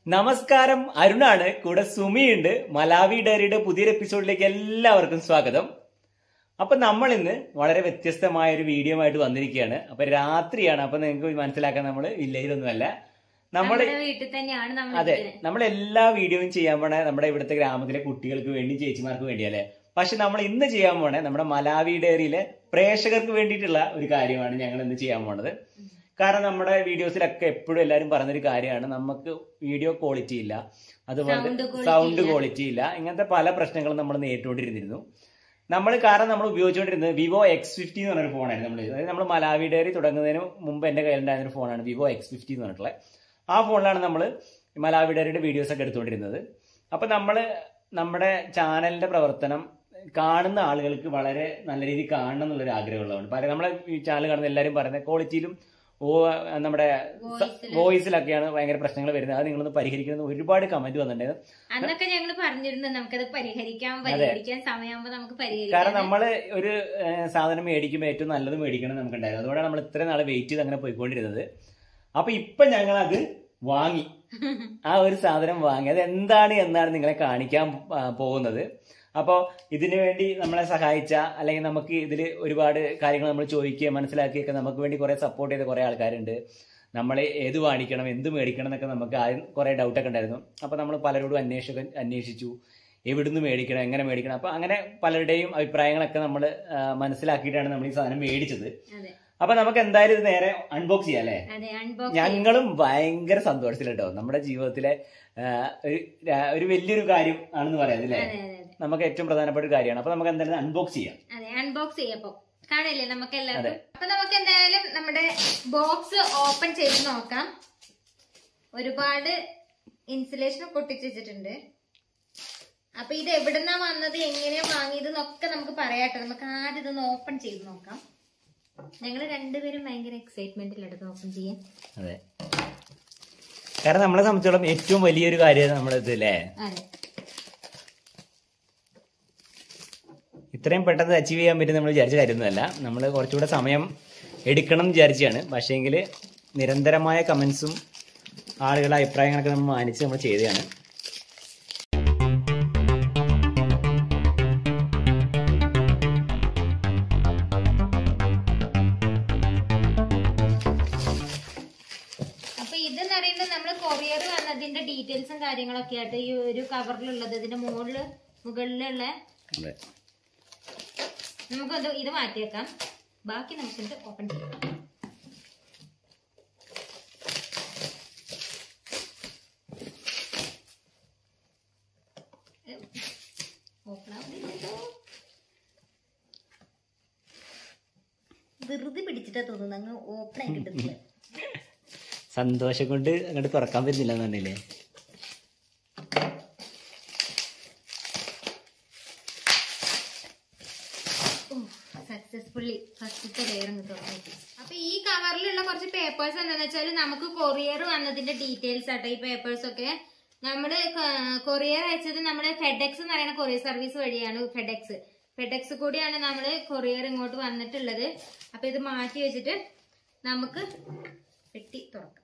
നമസ്കാരം അരുണാണ് കൂടെ സുമിയുണ്ട് മലാവി ഡയറിയുടെ പുതിയൊരു എപ്പിസോഡിലേക്ക് എല്ലാവർക്കും സ്വാഗതം അപ്പൊ നമ്മൾ ഇന്ന് വളരെ വ്യത്യസ്തമായ ഒരു വീഡിയോ ആയിട്ട് വന്നിരിക്കുകയാണ് അപ്പൊ രാത്രിയാണ് അപ്പൊ നിങ്ങൾക്ക് മനസ്സിലാക്കാൻ നമ്മൾ വില്ലേജിലൊന്നുമല്ല നമ്മൾ നമ്മുടെ വീട്ടിൽ തന്നെയാണ് നമ്മൾ അതെ ഇരിക്കുന്നത്. നമ്മൾ എല്ലാ വീഡിയോയും ചെയ്യാൻ പോണേ നമ്മുടെ ഇവിടുത്തെ ഗ്രാമത്തിലെ കുട്ടികൾക്ക് വേണ്ടി ചേച്ചിമാർക്ക് വേണ്ടിയല്ലേ പക്ഷെ നമ്മൾ ഇന്ന് ചെയ്യാൻ പോണേ നമ്മുടെ മലാവി ഡയറിയിലെ പ്രേക്ഷകർക്ക് വേണ്ടിയിട്ടുള്ള ഒരു കാര്യമാണ് ഞങ്ങൾ ഇന്ന് ചെയ്യാൻ പോണത് കാരണം നമ്മുടെ വീഡിയോസിലൊക്കെ എപ്പോഴും എല്ലാവരും പറഞ്ഞൊരു കാര്യമാണ് നമുക്ക് വീഡിയോ ക്വാളിറ്റി ഇല്ല അതുപോലെ Sound quality സൗണ്ട് ഇല്ല. ക്വാളിറ്റി ഇല്ല ഇങ്ങനത്തെ പല പ്രശ്നങ്ങളും നമ്മൾ നേരിട്ടുകൊണ്ടിരുന്നിരുന്നു നമ്മൾ കാരണം നമ്മൾ ഉപയോഗിച്ചുകൊണ്ടിരുന്നത് വിവോ എക്സ് ഫിഫ്റ്റി എന്ന് പറഞ്ഞൊരു ഫോണായിരുന്നു നമ്മൾ അതായത് നമ്മൾ മലാവി ഡയറി തുടങ്ങുന്നതിന് മുമ്പ് എൻ്റെ കയ്യിലുണ്ടായിരുന്ന ഒരു ഫോണാണ് വിവോ എക്സ് ഫിഫ്റ്റി എന്ന് പറഞ്ഞിട്ടുള്ളത് ആ ഫോണിലാണ് നമ്മൾ മലാവി ഡയറിയുടെ വീഡിയോസ് ഒക്കെ എടുത്തുകൊണ്ടിരുന്നത് അപ്പം നമ്മൾ നമ്മുടെ ചാനലിന്റെ പ്രവർത്തനം കാണുന്ന ആളുകൾക്ക് വളരെ നല്ല രീതിയിൽ കാണണം എന്നുള്ളൊരു ആഗ്രഹമുള്ളതാണ് പല നമ്മളെ ഈ ചാനൽ കാണുന്ന എല്ലാവരും പറയുന്നത് ക്വാളിറ്റിയിലും ഓ നമ്മുടെ Voice-ല്. വോയിസിലൊക്കെയാണ് ഭയങ്കര പ്രശ്നങ്ങൾ വരുന്നത് അത് നിങ്ങളൊന്ന് പരിഹരിക്കുന്നത് ഒരുപാട് കമന്റ് വന്നിട്ടുണ്ടായിരുന്നു അന്നൊക്കെ ഞങ്ങൾ പറഞ്ഞിരുന്നു നമുക്കത് പരിഹരിക്കാം പരിഹരിക്കാൻ സമയമാകുമ്പോ നമുക്ക് കാരണം പരിഹരിക്കാം നമ്മൾ ഒരു ഏഹ്, സാധനം മേടിക്കുമ്പോൾ ഏറ്റവും നല്ലത് മേടിക്കണം എന്ന് നമുക്കുണ്ടായിരുന്നു അതുകൊണ്ടാണ് നമ്മൾ ഇത്രയും നാൾ വെയിറ്റ് ചെയ്ത് അങ്ങനെ പോയിക്കൊണ്ടിരുന്നത് അപ്പൊ ഇപ്പൊ ഞങ്ങൾ അത് വാങ്ങി ആ ഒരു സാധനം വാങ്ങി അത് എന്താണ് എന്നാണ് നിങ്ങളെ കാണിക്കാൻ ആ, പോകുന്നത് അപ്പോൾ ഇതിനു വേണ്ടി നമ്മളെ സഹായിച്ച അല്ലെങ്കിൽ നമുക്ക് ഇതിൽ ഒരുപാട് കാര്യങ്ങൾ നമ്മൾ ചോദിക്കുകയും മനസ്സിലാക്കിയൊക്കെ നമുക്ക് വേണ്ടി കുറെ സപ്പോർട്ട് ചെയ്ത കുറെ ആൾക്കാരുണ്ട് നമ്മൾ ഏത് വാങ്ങിക്കണം എന്ത് മേടിക്കണം എന്നൊക്കെ നമുക്ക് ആദ്യം കുറെ ഡൗട്ടൊക്കെ ഉണ്ടായിരുന്നു അപ്പോൾ നമ്മൾ പലരോടും അന്വേഷിക്ക അന്വേഷിച്ചു എവിടുന്ന് മേടിക്കണം എങ്ങനെ മേടിക്കണം അപ്പോൾ അങ്ങനെ പലരുടെയും അഭിപ്രായങ്ങളൊക്കെ നമ്മൾ മനസ്സിലാക്കിയിട്ടാണ് നമ്മൾ ഈ സാധനം മേടിച്ചത് അതെ അപ്പൊ നമുക്ക് എന്തായാലും ഇത് നേരെ അൺബോക്സ് ചെയ്യാം അല്ലേ അതെ അൺബോക്സ് ഞങ്ങളും ഭയങ്കര സന്തോഷത്തിലുണ്ടോ നമ്മുടെ ജീവിതത്തിലെ ആ, ഒരു രാ- ഒരു വലിയൊരു കാര്യം ആണെന്ന് പറയാം അല്ലേ അതെ അതെ അതെ നമുക്ക് ഏറ്റവും പ്രധാനപ്പെട്ട ഒരു കാര്യമാണ് അപ്പൊ നമുക്ക് എന്തായാലും അൺബോക്സ് ചെയ്യാം അതെ അൺബോക്സ് ചെയ്യപ്പോ കാണില്ലേ നമുക്ക് എല്ലാവർക്കും അപ്പൊ നമുക്ക് എന്തായാലും നമ്മുടെ ബോക്സ് ഓപ്പൺ ചെയ്ത് നോക്കാം ഒരുപാട് ഇൻസുലേഷൻ പൊട്ടിച്ച് വെച്ചിട്ടുണ്ട് അപ്പൊ ഇത് എവിടുന്നാ വന്നത് എങ്ങനെയാ വാങ്ങിയത് എന്നൊക്കെ നമുക്ക് പറയാട്ടോ നമുക്ക് ആദ്യം ഇതൊന്ന് ഓപ്പൺ ചെയ്ത് നോക്കാം ഞങ്ങൾ രണ്ടുപേരും ഭയങ്കര എക്സൈറ്റ്മെന്റിലെടുത്ത് ഓപ്പൺ ചെയ്യാൻ അതെ കാരണം നമ്മളെ സംബന്ധിച്ചോളം ഏറ്റവും വലിയൊരു കാര്യമാണ് നമ്മുടെ ഇത് അല്ലേ അതെ ഇത്രയും പെട്ടെന്ന് അച്ചീവ് ചെയ്യാൻ പറ്റും നമ്മൾ വിചാരിച്ച കാര്യമൊന്നുമല്ല നമ്മൾ കുറച്ചുകൂടെ സമയം എടുക്കണം എന്ന് വിചാരിച്ചാണ് പക്ഷേങ്കിൽ നിരന്തരമായ കമൻസും ആളുകളുടെ അഭിപ്രായങ്ങളൊക്കെ നമ്മൾ മാനിച്ച് നമ്മൾ ചെയ്തതാണ് അപ്പൊ ഇതെന്ന് പറയുന്നത് നമ്മൾ കൊറിയർ വന്നതിന്റെ ഡീറ്റെയിൽസും കാര്യങ്ങളൊക്കെ ആയിട്ട് ഈ ഒരു കവറിലുള്ളത് ഇതിന്റെ മുകളില് മുകളിലുള്ള അതെ നമുക്കത് ഇത് മാറ്റിയേക്കാം ബാക്കി നമുക്കിത് ഓപ്പൺ ചെയ്യാം ഓപ്പൺ ആവുന്നില്ലല്ലോ വെറുതെ പിടിച്ചിട്ടാ തോന്നുന്നു അങ്ങ് ഓപ്പൺ ആയി കിട്ടുന്നില്ല സന്തോഷം കൊണ്ട് അങ്ങോട്ട് തുറക്കാൻ പറ്റുന്നില്ല എന്നുണ്ടല്ലേ സക്സസ്ഫുള്ളി ഫസ്റ്റത്തെ ലെയർ അങ്ങ് തുറന്നു അപ്പൊ ഈ കവറിലുള്ള കുറച്ച് പേപ്പേഴ്സ് എന്താന്ന് വെച്ചാൽ നമുക്ക് കൊറിയർ വന്നതിന്റെ ഡീറ്റെയിൽസ് ആട്ടോ ഈ പേപ്പേഴ്സ് ഒക്കെ നമ്മള് കൊറിയർ അയച്ചത് നമ്മുടെ ഫെഡെക്സ് എന്ന് പറയുന്ന കൊറിയർ സർവീസ് വഴിയാണ് ഫെഡെക്സ് ഫെഡെക്സ് കൂടിയാണ് നമ്മള് കൊറിയർ ഇങ്ങോട്ട് വന്നിട്ടുള്ളത് അപ്പൊ ഇത് മാറ്റി വെച്ചിട്ട് നമുക്ക് പെട്ടി തുറക്കാം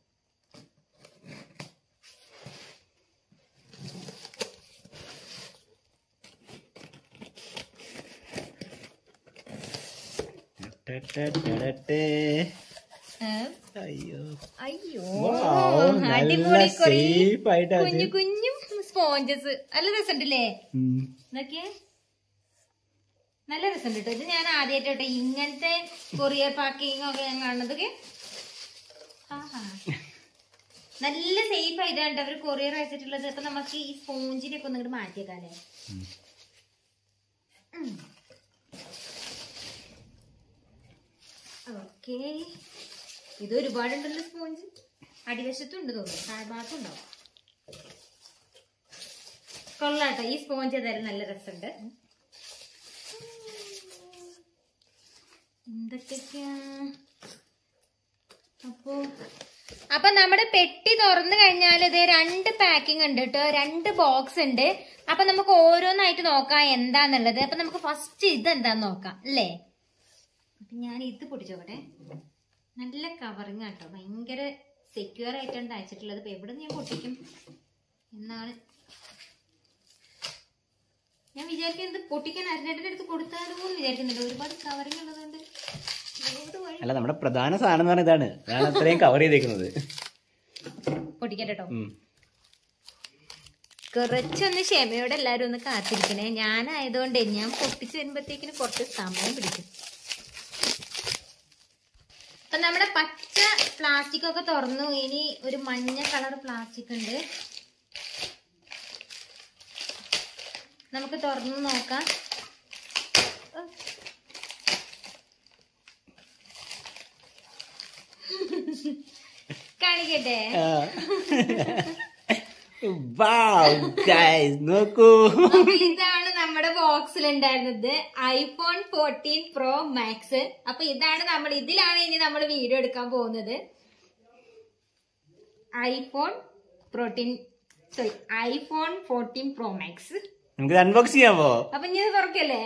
അയ്യോ അയ്യോ Wow, നല്ല അടിപൊളി കൊറേ safe ആയിട്ട് അത്. കുഞ്ഞു കുഞ്ഞു സ്പോഞ്ചസ് നല്ല രസമുണ്ടല്ലേ ഉം. ഇതൊക്കെ നല്ല രസമുണ്ട് കേട്ടോ ഇത് ഞാൻ ആദ്യമായിട്ട് ഇങ്ങനത്തെ കൊറിയർ പാക്കിംഗ് ഒക്കെ ഞാൻ കാണുന്നതൊക്കെ ആഹാ. നല്ല സേഫ് ആയിട്ടാണ് അവർ കൊറിയർ അയച്ചിട്ടുള്ളത് അപ്പൊ നമുക്ക് ഈ സ്പോഞ്ചിനെ ഒക്കെ ഒന്നിങ്ങോട്ട് മാറ്റിയേക്കാല്ലേ ഉം. ഓക്കെ ഇത് ഒരുപാടുണ്ടല്ലോ സ്പോഞ്ച് അടിവശത്തും ഉണ്ട് തോന്നുന്നു താഴ്ഭാഗത്തും ഉണ്ടാവും കൊള്ളാട്ടോ ഈ സ്പോഞ്ച് ഏതായാലും നല്ല രസമുണ്ട് എന്തൊക്കെയാ അപ്പോ അപ്പൊ നമ്മുടെ പെട്ടി തുറന്നു കഴിഞ്ഞാൽ ഇത് രണ്ട് പാക്കിംഗ് ഉണ്ട് കേട്ടോ രണ്ട് ബോക്സ് ഉണ്ട് അപ്പൊ നമുക്ക് ഓരോന്നായിട്ട് നോക്കാം എന്താന്നുള്ളത് അപ്പൊ നമുക്ക് ഫസ്റ്റ് ഇത് എന്താന്ന് നോക്കാം അല്ലേ അപ്പൊ ഞാൻ ഇത് പൊട്ടിച്ചോട്ടെ നല്ല കവറിങ് കേട്ടോ ഭയങ്കര സെക്യൂർ ആയിട്ടാണ് അയച്ചിട്ടുള്ളത് ഇപ്പൊ എവിടെ ഞാൻ പൊട്ടിക്കും എന്നാണ് ഞാൻ വിചാരിക്കുന്നത് പൊട്ടിക്കാൻ അരണ്ടേട്ടൻ്റെ അടുത്ത് കൊടുത്താലോ എന്ന് വിചാരിക്കുന്നുണ്ട് ഒരുപാട് കവറിങ് ഉള്ളതുകൊണ്ട് ഏത് വഴി അല്ല നമ്മുടെ പ്രധാന സാധനം എന്ന് പറഞ്ഞാൽ ഇതാണ് അതാണ് അത്രയും കവർ ചെയ്തേക്കുന്നത് പൊട്ടിക്കട്ടെ കേട്ടോ ഉം. കുറച്ചൊന്ന് ക്ഷമയോടെ എല്ലാരും ഒന്ന് കാത്തിരിക്കണേ ഞാനായതുകൊണ്ട് ഞാൻ പൊട്ടിച്ച് വരുമ്പോഴത്തേക്കിന് കുറച്ച് സമയം പിടിക്കും അപ്പൊ നമ്മുടെ പച്ച പ്ലാസ്റ്റിക് ഒക്കെ തുറന്നു ഇനി ഒരു മഞ്ഞ കളർ പ്ലാസ്റ്റിക് ഉണ്ട് നമുക്ക് തുറന്നു നോക്കാം കാണിക്കട്ടെ Wow, guys, നോക്കൂ അപ്പൊ ഇതാണ് നമ്മുടെ ബോക്സിൽ ഉണ്ടായിരുന്നത് ഐഫോൺ ഫോർട്ടീൻ പ്രോ മാക്സ് അപ്പൊ ഇതാണ് നമ്മൾ ഇതിലാണ് ഇനി നമ്മൾ വീഡിയോ എടുക്കാൻ പോകുന്നത് iPhone protein sorry iPhone fourteen pro max നമുക്ക് അൺബോക്സ് ചെയ്യാമോ അപ്പൊ ഇനി ഇത് തുറക്കല്ലേ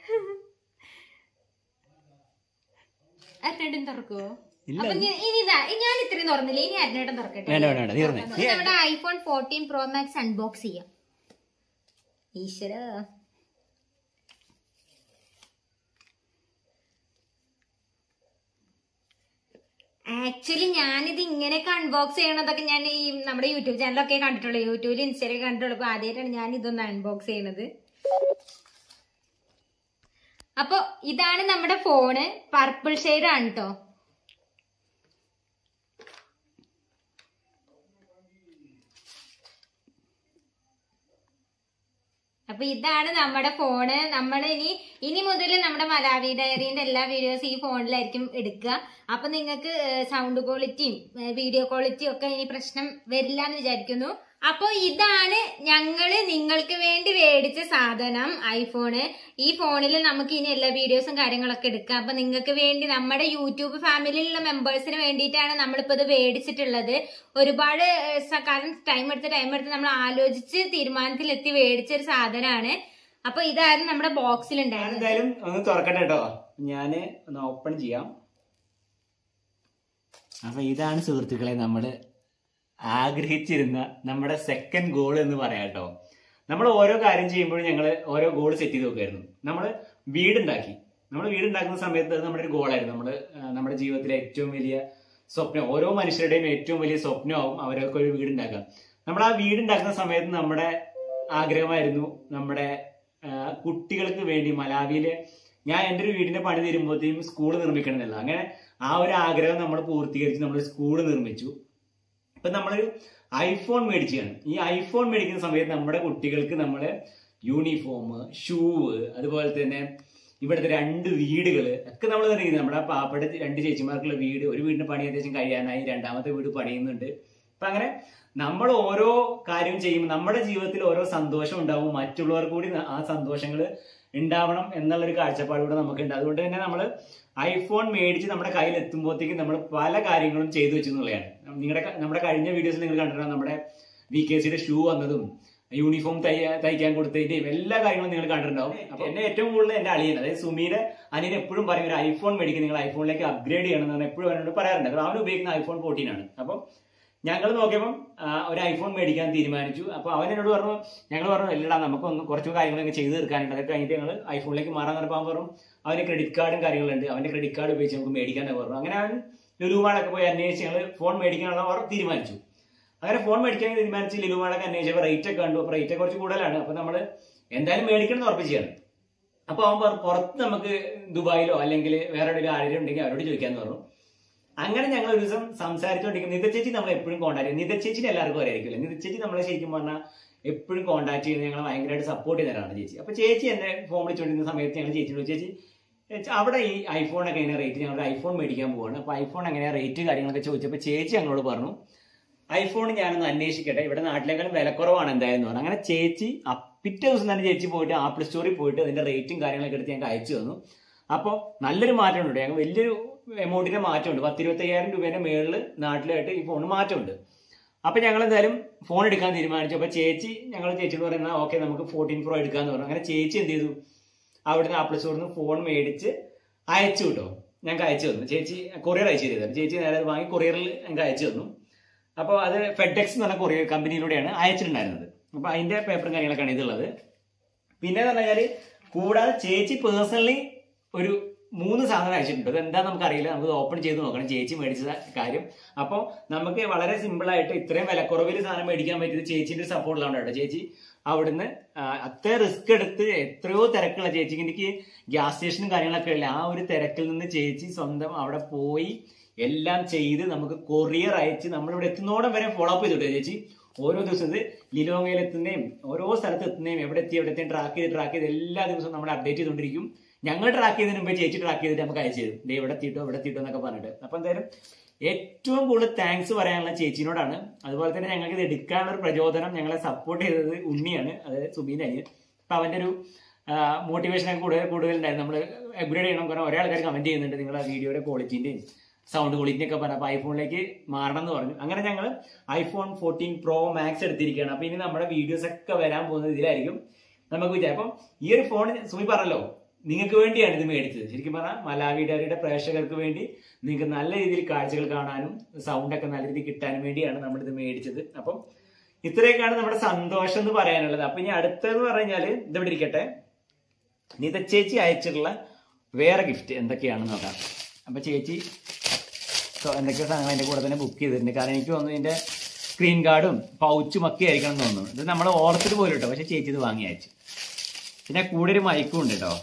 അരണ്ടൻ തുറക്കുവോ ഇല്ല. അപ്പൊ ഇനി ഇനി ഇതാ ഞാൻ ഇത്രയും തുറന്നില്ല ഇനി അരണ്ടൻ തുറക്കട്ടെ വേണ്ട വേണ്ട വേണ്ട നീ പറഞ്ഞേ ഇനി നമ്മുടെ iPhone fourteen pro max unbox ചെയ്യാം ഈശ്വര ആക്ച്വലി ഞാനിത് ഇങ്ങനെയൊക്കെ അൺബോക്സ് ചെയ്യണതൊക്കെ ഞാൻ ഈ നമ്മുടെ യൂട്യൂബ് ചാനലൊക്കെ കണ്ടിട്ടുള്ളൂ യൂട്യൂബിൽ ഇൻസ്റ്റയിലൊക്കെ കണ്ടിട്ടുള്ളൂ അപ്പൊ ആദ്യമായിട്ടാണ് ഞാൻ ഇതൊന്ന് അൺബോക്സ് ചെയ്യണത് അപ്പൊ ഇതാണ് നമ്മുടെ ഫോണ് പർപ്പിൾ ഷെയ്ഡ് ആണ് കേട്ടോ അപ്പൊ ഇതാണ് നമ്മുടെ ഫോണ് നമ്മൾ ഇനി ഇനി മുതൽ നമ്മുടെ മലാവി ഡയറീന്റെ എല്ലാ വീഡിയോസ് ഈ ഫോണിലായിരിക്കും എടുക്കുക അപ്പൊ നിങ്ങൾക്ക് സൗണ്ട് ക്വാളിറ്റിയും വീഡിയോ ക്വാളിറ്റിയും ഒക്കെ ഇനി പ്രശ്നം വരില്ല എന്ന് വിചാരിക്കുന്നു അപ്പൊ ഇതാണ് ഞങ്ങള് നിങ്ങൾക്ക് വേണ്ടി മേടിച്ച സാധനം ഐഫോണ് ഈ ഫോണിൽ നമുക്ക് ഇനി എല്ലാ വീഡിയോസും കാര്യങ്ങളൊക്കെ എടുക്കാം അപ്പൊ നിങ്ങൾക്ക് വേണ്ടി നമ്മുടെ യൂട്യൂബ് ഫാമിലിയിലുള്ള മെമ്പേഴ്സിന് വേണ്ടിയിട്ടാണ് നമ്മളിപ്പോ ഇത് മേടിച്ചിട്ടുള്ളത് ഒരുപാട് ഏഹ്, സ- കാലം ടൈം എടുത്ത് ടൈം എടുത്ത് നമ്മൾ ആലോചിച്ച് തീരുമാനത്തിലെത്തി മേടിച്ച ഒരു സാധനമാണ് അപ്പൊ ഇതായിരുന്നു നമ്മുടെ ബോക്സിൽ ഞാൻ ഉണ്ടായിരുന്നത് എന്തായാലും ഒന്ന് തുറക്കട്ടെ കേട്ടോ ഞാന് ഒന്ന് ഓപ്പൺ ചെയ്യാം അപ്പൊ ഇതാണ് സുഹൃത്തുക്കളെ നമ്മള് ആഗ്രഹിച്ചിരുന്ന നമ്മുടെ സെക്കൻഡ് ഗോൾ എന്ന് പറയാം കേട്ടോ നമ്മൾ ഓരോ കാര്യം ചെയ്യുമ്പോഴും ഞങ്ങൾ ഓരോ ഗോൾ സെറ്റ് ചെയ്ത് നോക്കുമായിരുന്നു നമ്മൾ വീടുണ്ടാക്കി നമ്മൾ വീടുണ്ടാക്കുന്ന സമയത്ത് അത് നമ്മുടെ ഒരു ഗോളായിരുന്നു നമ്മൾ നമ്മുടെ ജീവിതത്തിലെ ഏറ്റവും വലിയ സ്വപ്നം ഓരോ മനുഷ്യരുടെയും ഏറ്റവും വലിയ സ്വപ്നമാവും അവരൊക്കെ ഒരു വീടുണ്ടാക്കുക നമ്മൾ ആ വീടുണ്ടാക്കുന്ന സമയത്ത് നമ്മുടെ ആഗ്രഹമായിരുന്നു നമ്മുടെ ആ, കുട്ടികൾക്ക് വേണ്ടി മലാവിയില് ഞാൻ എൻ്റെ ഒരു വീടിന്റെ പണി തീരുമ്പോഴത്തേക്കും സ്കൂൾ നിർമ്മിക്കണം എന്നല്ല അങ്ങനെ ആ ഒരു ആഗ്രഹം നമ്മൾ പൂർത്തീകരിച്ച് നമ്മൾ സ്കൂൾ നിർമ്മിച്ചു ഇപ്പൊ നമ്മളൊരു ഐഫോൺ മേടിക്കുകയാണ് ഈ ഐഫോൺ മേടിക്കുന്ന സമയത്ത് നമ്മുടെ കുട്ടികൾക്ക് നമ്മൾ യൂണിഫോം ഷൂ അതുപോലെ തന്നെ ഇവിടുത്തെ രണ്ട് വീടുകൾ ഒക്കെ നമ്മൾ നിർമ്മിക്കുന്നത് നമ്മുടെ ആ പാപ്പയുടെ രണ്ട് ചേച്ചിമാർക്കുള്ള വീട് ഒരു വീടിന്റെ പണി അത്യാവശ്യം കഴിയാനായി രണ്ടാമത്തെ വീട് പണിയുന്നുണ്ട് അപ്പൊ അങ്ങനെ നമ്മൾ ഓരോ കാര്യം ചെയ്യുമ്പോൾ നമ്മുടെ ജീവിതത്തിൽ ഓരോ സന്തോഷം ഉണ്ടാവും മറ്റുള്ളവർ കൂടി ന- ആ സന്തോഷങ്ങൾ ഉണ്ടാവണം എന്നുള്ളൊരു കാഴ്ചപ്പാട് കൂടെ നമുക്കുണ്ട് അതുകൊണ്ട് തന്നെ നമ്മൾ ഐഫോൺ മേടിച്ച് നമ്മുടെ കയ്യിൽ എത്തുമ്പോഴത്തേക്കും നമ്മൾ പല കാര്യങ്ങളും ചെയ്തു വെച്ചു എന്നുള്ളതാണ് നിങ്ങളുടെ നമ്മുടെ കഴിഞ്ഞ വീഡിയോസിൽ നിങ്ങൾ കണ്ടിട്ടുണ്ടാവും നമ്മുടെ വി കെ സിയുടെ ഷൂ വന്നതും യൂണിഫോം തയ്യ- തയ്ക്കാൻ കൊടുത്തതിന്റെയും എല്ലാ കാര്യങ്ങളും നിങ്ങൾ കണ്ടിട്ടുണ്ടാവും അപ്പൊ എന്നെ ഏറ്റവും കൂടുതൽ എന്റെ അളിയൻ അതായത് സുമീയുടെ അനിയൻ എപ്പോഴും പറയും ഒരു ഐഫോൺ മേടിക്കും നിങ്ങൾ ഐഫോണിലേക്ക് അപ്ഗ്രേഡ് ചെയ്യണം എന്ന് എപ്പോഴും അവനോട് പറയാറുണ്ട് അപ്പൊ അവൻ ഉപയോഗിക്കുന്ന ഐഫോൺ ഫോർട്ടീൻ ആണ് അപ്പം ഞങ്ങൾ നോക്കിയപ്പം ആ, ഒരു ഐഫോൺ മേടിക്കാൻ തീരുമാനിച്ചു അപ്പൊ അവൻ എന്നോട് പറഞ്ഞു ഞങ്ങൾ പറഞ്ഞു ഇല്ലടാ നമുക്കൊന്ന് കുറച്ച് കാര്യങ്ങളൊക്കെ ചെയ്ത് തീർക്കാനുണ്ട് അതൊക്കെ കഴിഞ്ഞിട്ട് ഞങ്ങൾ ഐഫോണിലേക്ക് മാറാൻ പറഞ്ഞപ്പോൾ അവൻ പറഞ്ഞു അവന് ക്രെഡിറ്റ് കാർഡും കാര്യങ്ങളുണ്ട് അവന്റെ ക്രെഡിറ്റ് കാർഡ് ഉപയോഗിച്ച് നമുക്ക് മേടിക്കാനൊക്കെ പറഞ്ഞു അങ്ങനെ അവൻ ലുലുമാളൊക്കെ പോയി അന്വേഷിച്ച് ഞങ്ങൾ ഫോൺ മേടിക്കാനുള്ള അവർ തീരുമാനിച്ചു അങ്ങനെ ഫോൺ മേടിക്കാൻ തീരുമാനിച്ച് ലുലുമാളൊക്കെ അന്വേഷിച്ചപ്പോൾ റേറ്റ് ഒക്കെ കണ്ടു അപ്പൊ റേറ്റ് ഒക്കെ കുറച്ച് കൂടുതലാണ് അപ്പൊ നമ്മൾ എന്തായാലും മേടിക്കണം എന്ന് ഉറപ്പിച്ചാണ് അപ്പൊ അവൻ പറഞ്ഞു പുറത്ത് നമുക്ക് ദുബായിലോ അല്ലെങ്കിൽ വേറെ എവിടെയെങ്കിലും ആരെങ്കിലും ഉണ്ടെങ്കിൽ അവരോട് ചോദിക്കാന്ന് പറഞ്ഞു അങ്ങനെ ഞങ്ങൾ ഒരു ദിവസം സംസാരിച്ചുകൊണ്ടിരിക്കും നിത ചേച്ചി നമ്മൾ എപ്പോഴും കോൺടാക്ട് ചെയ്യും നിത ചേച്ചിനെ എല്ലാവർക്കും അറിയായിരിക്കില്ല നിത ചേച്ചി നമ്മളെ ശരിക്കും പറഞ്ഞാൽ എപ്പോഴും കോൺടാക്ട് ചെയ്യുന്നത് ഞങ്ങൾ ഭയങ്കരമായിട്ട് സപ്പോർട്ട് ചെയ്യുന്നവരാണ് ചേച്ചി അപ്പൊ ചേച്ചി എന്നെ ഫോൺ വിളിച്ചുകൊണ്ടിരുന്ന സമയത്ത് ഞങ്ങൾ ചേച്ചിയോട് ചേച്ചി ചേച്ചി, അവിടെ ഈ ഐഫോൺ ഒക്കെ എങ്ങനെ റേറ്റ് ഞങ്ങൾ ഐഫോൺ മേടിക്കാൻ പോവാണ് അപ്പൊ ഐഫോൺ എങ്ങനെയാ റേറ്റ് കാര്യങ്ങളൊക്കെ ചോദിച്ചപ്പോൾ ചേച്ചി ഞങ്ങളോട് പറഞ്ഞു ഐഫോൺ ഞാനൊന്ന് അന്വേഷിക്കട്ടെ ഇവിടെ നാട്ടിലേക്കാളും വിലക്കുറവാണ് എന്തായെന്ന് പറഞ്ഞു അങ്ങനെ ചേച്ചി അ- പിറ്റേ ദിവസം തന്നെ ചേച്ചി പോയിട്ട് ആപ്പിൾ സ്റ്റോറിൽ പോയിട്ട് അതിന്റെ റേറ്റും കാര്യങ്ങളൊക്കെ എടുത്ത് ഞങ്ങൾക്ക് അയച്ചു തന്നു അപ്പോൾ നല്ലൊരു മാറ്റമുണ്ട് ഞങ്ങൾ വലിയൊരു എമൗണ്ടിന്റെ മാറ്റമുണ്ട് പത്ത് ഇരുപത്തയ്യായിരം രൂപേന്റെ മേളിൽ നാട്ടിലായിട്ട് ഈ ഫോൺ മാറ്റമുണ്ട് അപ്പൊ ഞങ്ങൾ എന്തായാലും ഫോൺ എടുക്കാൻ തീരുമാനിച്ചു അപ്പൊ ചേച്ചി ഞങ്ങൾ ചേച്ചിയോട് പറയുന്ന ഓക്കെ നമുക്ക് ഫോർട്ടീൻ പ്രോ എടുക്കാന്ന് പറഞ്ഞു അങ്ങനെ ചേച്ചി എന്ത് ചെയ്തു അവിടുന്ന് ആപ്പിൾ സ്റ്റോറിൽ നിന്ന് ഫോൺ മേടിച്ച് അയച്ചു കേട്ടോ ഞങ്ങൾക്ക് അയച്ചു തന്നു ചേച്ചി കൊറിയർ അയച്ചു തരുന്നത് ചേച്ചി നേരെ അത് വാങ്ങി കൊറിയറിൽ ഞങ്ങൾക്ക് അയച്ചു തന്നു അപ്പോൾ അത് ഫെഡെക്സ് എന്ന് പറഞ്ഞ കൊറിയർ കമ്പനിയിലൂടെയാണ് അയച്ചിട്ടുണ്ടായിരുന്നത് അപ്പോൾ അതിന്റെ പേപ്പറും കാര്യങ്ങളൊക്കെയാണ് ഇതുള്ളത് പിന്നെ എന്ന് പറഞ്ഞാൽ കൂടാതെ ചേച്ചി പേഴ്സണലി ഒരു മൂന്ന് സാധനം അയച്ചിട്ടുണ്ട് അത് എന്താ നമുക്കറിയില്ല നമുക്ക് ഓപ്പൺ ചെയ്ത് നോക്കണം ചേച്ചി മേടിച്ച കാര്യം അപ്പോൾ നമുക്ക് വളരെ സിമ്പിൾ ആയിട്ട് ഇത്രയും വിലക്കുറവിൽ സാധനം മേടിക്കാൻ പറ്റിയത് ചേച്ചിന്റെ സപ്പോർട്ടിലാണ് കേട്ടോ ചേച്ചി അവിടുന്ന് ആ, അത്ര റിസ്ക് എടുത്ത് എത്രയോ തിരക്കുള്ള ചേച്ചിക്ക് എനിക്ക് ഗ്യാസ് സ്റ്റേഷനും കാര്യങ്ങളൊക്കെ ഇല്ല ആ ഒരു തിരക്കിൽ നിന്ന് ചേച്ചി സ്വന്തം അവിടെ പോയി എല്ലാം ചെയ്ത് നമുക്ക് കൊറിയർ അയച്ച് നമ്മളിവിടെ എത്തുന്നോടം വരെ ഫോളോ അപ്പ് ചെയ്തിട്ട് ചേച്ചി ഓരോ ദിവസം ഇത് ലിലോങ്ങയിൽ എത്തുന്നതും ഓരോ സ്ഥലത്ത് എത്തുന്നതും എവിടെ എത്തി എവിടെ എത്തി ട്രാക്ക് ചെയ്ത് ട്രാക്ക് ചെയ്ത് എല്ലാ ദിവസവും നമ്മൾ അപ്ഡേറ്റ് ചെയ്തുകൊണ്ടിരിക്കും ഞങ്ങൾ ട്രാക്ക് ചെയ്തതിന് മുമ്പേ ചേച്ചി ട്രാക്ക് ചെയ്തിട്ട് നമുക്ക് അയച്ചു തരും ദേ ഇവിടെ എത്തിയിട്ടോ ഇവിടെ എത്തിയിട്ടോ എന്നൊക്കെ പറഞ്ഞിട്ട് അപ്പൊ എന്തായാലും ഏറ്റവും കൂടുതൽ താങ്ക്സ് പറയാനുള്ള ചേച്ചിനോടാണ് അതുപോലെ തന്നെ ഞങ്ങൾക്ക് ഇത് എടുക്കാനുള്ള ഒരു പ്രചോദനം ഞങ്ങളെ സപ്പോർട്ട് ചെയ്തത് ഉണ്ണിയാണ് അതായത് സുബീൻ്റെ അനിയൻ അപ്പൊ അവന്റെ ഒരു മോട്ടിവേഷൻ ഒക്കെ കൂടുതൽ കൂടുതലുണ്ടായിരുന്നു നമ്മൾ അപ്ഗ്രേഡ് ചെയ്യണം കാരണം ഒരേ ആൾക്കാർ കമന്റ് ചെയ്യുന്നുണ്ട് നിങ്ങളുടെ വീഡിയോയുടെ ക്വാളിറ്റിന്റെയും സൗണ്ട് ക്വാളിറ്റി ഒക്കെ പറഞ്ഞു അപ്പൊ ഐഫോണിലേക്ക് മാറണം എന്ന് പറഞ്ഞു അങ്ങനെ ഞങ്ങൾ ഐഫോൺ ഫോർട്ടീൻ പ്രോ മാക്സ് എടുത്തിരിക്കുകയാണ് അപ്പൊ ഇനി നമ്മുടെ വീഡിയോസ് ഒക്കെ വരാൻ പോകുന്നത് ഇതിലായിരിക്കും നമുക്ക് വിചാരം അപ്പം ഈ ഒരു ഫോൺ സുമി പറഞ്ഞല്ലോ നിങ്ങൾക്ക് വേണ്ടിയാണ് ഇത് മേടിച്ചത് ശരിക്കും പറഞ്ഞാൽ മലാവിഡാരിയുടെ പ്രേക്ഷകർക്ക് വേണ്ടി നിങ്ങൾക്ക് നല്ല രീതിയിൽ കാഴ്ചകൾ കാണാനും സൗണ്ട് ഒക്കെ നല്ല രീതിയിൽ കിട്ടാനും വേണ്ടിയാണ് നമ്മൾ ഇത് മേടിച്ചത് അപ്പം ഇത്രയൊക്കെയാണ് നമ്മുടെ സന്തോഷം എന്ന് പറയാനുള്ളത് അപ്പൊ ഇനി അടുത്തതെന്ന് പറഞ്ഞാല് ഇതിവിടെ ഇരിക്കട്ടെ നിത ചേച്ചി അയച്ചിട്ടുള്ള വേറെ ഗിഫ്റ്റ് എന്തൊക്കെയാണെന്ന് നോക്കാം അപ്പൊ ചേച്ചി സോ- എന്തൊക്കെയോ സാധനങ്ങൾ അതിന്റെ കൂടെ തന്നെ ബുക്ക് ചെയ്തിട്ടുണ്ട് കാരണം എനിക്ക് തോന്നുന്നു ഇതിന്റെ സ്ക്രീൻ ഗാർഡും പൗച്ചും ഒക്കെ ആയിരിക്കണം എന്ന് തോന്നുന്നു ഇത് നമ്മൾ ഓർത്തിട്ട് പോലും കേട്ടോ പക്ഷെ ചേച്ചി ഇത് വാങ്ങി അയച്ചു പിന്നെ കൂടെ ഒരു മൈക്കും ഉണ്ട് കേട്ടോ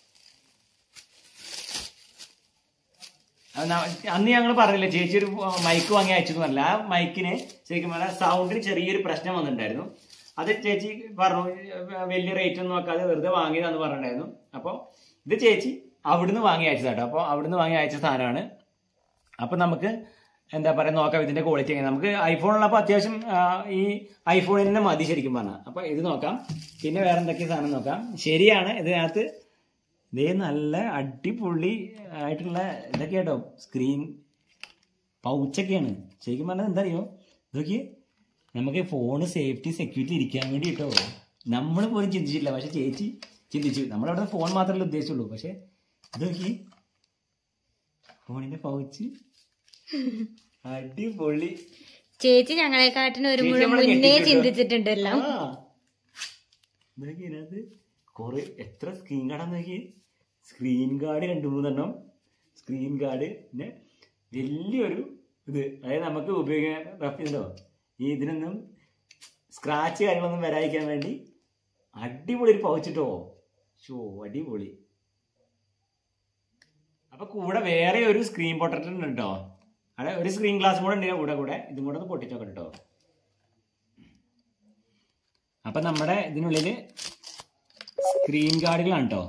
അത് ന- അന്ന് ഞങ്ങൾ പറഞ്ഞില്ല ചേച്ചി ഒരു മൈക്ക് വാങ്ങി അയച്ചു എന്ന് പറഞ്ഞില്ല ആ മൈക്കിന് ശരിക്കും പറഞ്ഞാൽ സൗണ്ടിന് ചെറിയൊരു പ്രശ്നം വന്നിട്ടുണ്ടായിരുന്നു അത് ചേച്ചി പറഞ്ഞു വലിയ റേറ്റ് ഒന്നും നോക്കാതെ വെറുതെ വാങ്ങിയതാന്ന് പറഞ്ഞിട്ടുണ്ടായിരുന്നു അപ്പോൾ ഇത് ചേച്ചി അവിടുന്ന് വാങ്ങി അയച്ചതാട്ടോ അപ്പോൾ അവിടുന്ന് വാങ്ങി അയച്ച സാധനമാണ് അപ്പൊ നമുക്ക് എന്താ പറയാ നോക്കാം ഇതിന്റെ ക്വാളിറ്റി എങ്ങനെ നമുക്ക് ഐഫോൺ ഉള്ളപ്പോൾ അത്യാവശ്യം ആ, ഈ ഐഫോണിൽ തന്നെ മതി ശരിക്കും പറഞ്ഞാൽ അപ്പൊ ഇത് നോക്കാം പിന്നെ വേറെ എന്തൊക്കെ സാധനം നോക്കാം ശരിയാണ് ഇതിനകത്ത് ഇതേ നല്ല അടിപൊളി ആയിട്ടുള്ള ഇതൊക്കെ കേട്ടോ സ്ക്രീൻ പൗച്ചൊക്കെയാണ് ശരിക്കും പറഞ്ഞാൽ എന്താ അറിയോ ഇതൊക്കെ നമുക്ക് ഫോണ് സേഫ്റ്റി സെക്യൂരിറ്റി ഇരിക്കാൻ വേണ്ടി കേട്ടോ നമ്മൾ പോലും ചിന്തിച്ചില്ല പക്ഷെ ചേച്ചി ചിന്തിച്ചു നമ്മളവിടെ ഫോൺ മാത്രമല്ല ഉദ്ദേശിച്ചുള്ളൂ പക്ഷെ ഇതൊക്കെ ഫോണിന്റെ പൗച്ച് അടിപൊളി ചേച്ചി ഞങ്ങളെക്കാട്ടിന് ഒരു ചേച്ചി മുഴ നമ്മളെ മുന്നേ ഞെട്ടിച്ചു ചിന്തിച്ചിട്ടുണ്ടല്ലോ ആ. ഇതൊക്കെ ഇതിനകത്ത് കൊറേ എത്ര സ്ക്രീൻ കാർഡാന്ന് നോക്കി സ്ക്രീൻ കാർഡ് രണ്ടു മൂന്നെണ്ണം സ്ക്രീൻ കാർഡ് പിന്നെ വലിയൊരു ഇത് അതായത് നമുക്ക് ഉപയോഗിക്കാൻ റഫ് ചെയ്തോ ഈ ഇതിനൊന്നും സ്ക്രാച്ച് കാര്യങ്ങളൊന്നും വരാതിരിക്കാൻ വേണ്ടി അടിപൊളി ഒരു പൗച്ചിട്ടോ ഷോ അടിപൊളി അപ്പൊ കൂടെ വേറെ ഒരു സ്ക്രീൻ പൊട്ടറ്റ് ഉണ്ട് കേട്ടോ അവിടെ ഒരു സ്ക്രീൻ ഗ്ലാസ് കൂടെ ഉണ്ട് കൂടെ കൂടെ ഇതും കൂടെ ഒന്ന് പൊട്ടിച്ചോക്കെ കേട്ടോ അപ്പൊ നമ്മുടെ ഇതിനുള്ളില് സ്ക്രീൻ ഗാർഡുകളാണ് കേട്ടോ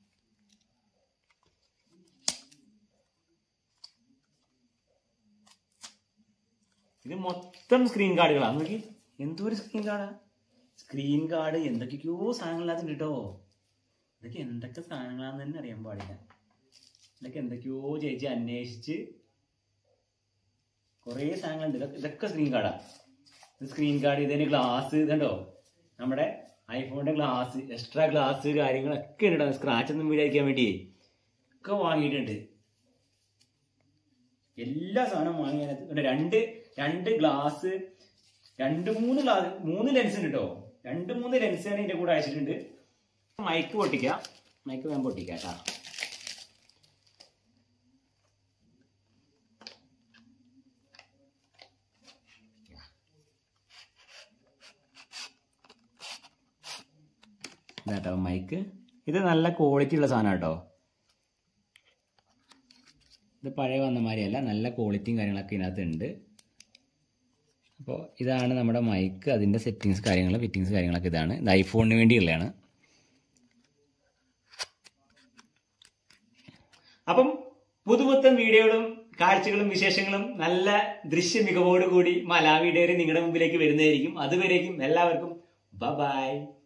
ഇത് മൊത്തം സ്ക്രീൻ ഗാർഡുകളാണ് നോക്കി എന്തോ ഒരു സ്ക്രീൻ ഗാർഡാ സ്ക്രീൻ ഗാർഡ് എന്തൊക്കെയോ സാധനങ്ങളാകുന്നുണ്ട് കേട്ടോ ഇതൊക്കെ എന്തൊക്കെ സാധനങ്ങളാന്ന് തന്നെ അറിയാൻ പാടില്ല ഇതൊക്കെ എന്തൊക്കെയോ ചേച്ചി അന്വേഷിച്ച് കുറേ സാധനങ്ങളുണ്ട് ഇതൊക്കെ ഇതൊക്കെ സ്ക്രീൻ ഗാർഡാ ഇത് സ്ക്രീൻ ഗാർഡ് ഇതിന് ഗ്ലാസ് ഇതുണ്ടോ നമ്മുടെ ഐഫോണിന്റെ ഗ്ലാസ് എക്സ്ട്രാ ഗ്ലാസ് കാര്യങ്ങളൊക്കെ ഉണ്ട് സ്ക്രാച്ച് ഒന്നും വീഴാതിരിക്കാൻ വേണ്ടി ഒക്കെ വാങ്ങിയിട്ടുണ്ട് എല്ലാ സാധനവും വാങ്ങി അതിനകത്ത് ഉണ്ട്. രണ്ട് രണ്ട് ഗ്ലാസ് രണ്ട് മൂന്ന് ഗ്ലാസ് മൂന്ന് ലെൻസ് ഉണ്ട് കേട്ടോ രണ്ട് മൂന്ന് ലെൻസാണ് ഇതിന്റെ കൂടെ അയച്ചിട്ടുണ്ട് മൈക്ക് പൊട്ടിക്കാം മൈക്ക് വേഗം പൊട്ടിക്കാം കേട്ടാ ഇതാട്ടോ മൈക്ക് ഇത് നല്ല ക്വാളിറ്റി ഉള്ള സാധനം കേട്ടോ ഇത് പഴയ വന്ന മാതിരിയല്ല നല്ല ക്വാളിറ്റിയും കാര്യങ്ങളൊക്കെ ഇതിനകത്ത് ഉണ്ട് അപ്പോൾ ഇതാണ് നമ്മുടെ മൈക്ക് അതിൻ്റെ സെറ്റിങ്സ് കാര്യങ്ങൾ ഫിറ്റിങ്സ് കാര്യങ്ങളൊക്കെ ഇതാണ് ഇത് ഐഫോണിന് വേണ്ടിയുള്ളതാണ് അപ്പം പുതുപുത്തൻ വീഡിയോകളും കാഴ്ചകളും വിശേഷങ്ങളും നല്ല ദൃശ്യ മികവോടുകൂടി മലാവി ഡയറി നിങ്ങളുടെ മുമ്പിലേക്ക് വരുന്നതായിരിക്കും അതുവരേക്കും എല്ലാവർക്കും ബ ബൈ